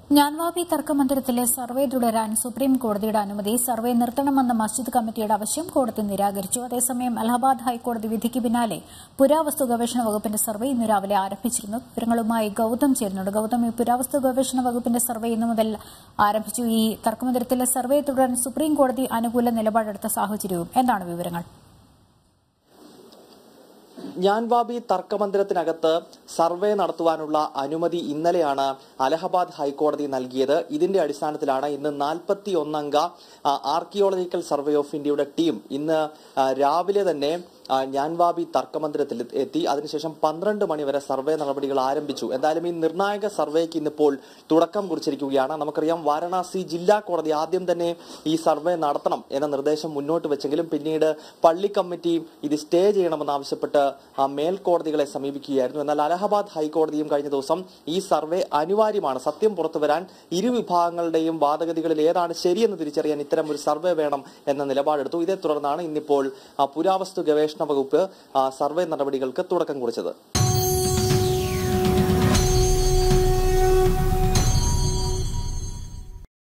ഞാൻവാബി തർക്കമന്ദിരത്തിലെ survey തുടരാൻ supreme കോടതിയുടെ അനുമതി സർവേ നിർത്തണമെന്ന മസ്ജിദ് കമ്മിറ്റിയുടെ ആവശ്യം കോടതി നിരാകരിച്ചു അതേസമയം അലഹബാദ് ഹൈക്കോടതി വിധിക്ക് പിന്നാലെ പുരാവസ്തു ഗവേഷണ വകുപ്പിന്റെ സർവേ ഇന്ന് രാവിലെ ആരംഭിച്ചിരുന്നു വിവരങ്ങളുമായി ഗൌതം ചേരുന്നുണ്ട് ഗൌതം ഈ പുരാവസ്തു ഗവേഷണ വകുപ്പിന്റെ സർവേ ഇന്നു മുതൽ ആരംഭിച്ചു ഈ തർക്കമന്ദിരത്തിലെ സർവേ തുടരാൻ സുപ്രീം കോടതി അനുകൂല നിലപാടെടുത്ത സാഹചര്യവും എന്താണ് വിവരങ്ങൾ ഞാൻവാബി തർക്കമന്ദിരത്തിനകത്ത് സർവേ നടത്തുവാനുള്ള അനുമതി ഇന്നലെയാണ് അലഹബാദ് ഹൈക്കോടതി നൽകിയത് ഇതിന്റെ അടിസ്ഥാനത്തിലാണ് ഇന്ന് നാൽപ്പത്തി ഒന്നംഗ ആർക്കിയോളജിക്കൽ സർവേ ഓഫ് ഇന്ത്യയുടെ ടീം ഇന്ന് ആ, രാവിലെ തന്നെ ആ, ഞാൻവാബി തർക്കമന്ദിരത്തിൽ എത്തി അതിനുശേഷം പന്ത്രണ്ട് മണിവരെ സർവേ നടപടികൾ ആരംഭിച്ചു എന്തായാലും ഈ നിർണായക സർവേക്ക് ഇന്നിപ്പോൾ തുടക്കം കുറിച്ചിരിക്കുകയാണ് നമുക്കറിയാം വാരണാസി ജില്ലാ കോടതി ആദ്യം തന്നെ ഈ സർവേ നടത്തണം എന്ന നിർദ്ദേശം മുന്നോട്ട് വെച്ചെങ്കിലും പിന്നീട് പള്ളി കമ്മിറ്റി ഇത് സ്റ്റേ ചെയ്യണമെന്നാവശ്യപ്പെട്ട് ആ മേൽക്കോടതികളെ സമീപിക്കുകയായിരുന്നു എന്നാൽ അലഹബാദ് ഹൈക്കോടതിയും കഴിഞ്ഞ ദിവസം ഈ സർവേ അനിവാര്യമാണ് സത്യം പുറത്തു വരാൻ ഇരു വിഭാഗങ്ങളുടെയും വാദഗതികളിൽ ഏതാണ് ശരിയെന്ന് തിരിച്ചറിയാൻ ഇത്തരം ഒരു സർവേ വേണം എന്ന നിലപാടെടുത്തു ഇതേ തുടർന്നാണ് ഇന്നിപ്പോൾ ആ, പുരാവസ്തു ഗവേഷണ വകുപ്പ് ആ, സർവേ നടപടികൾക്ക് തുടക്കം കുറിച്ചത്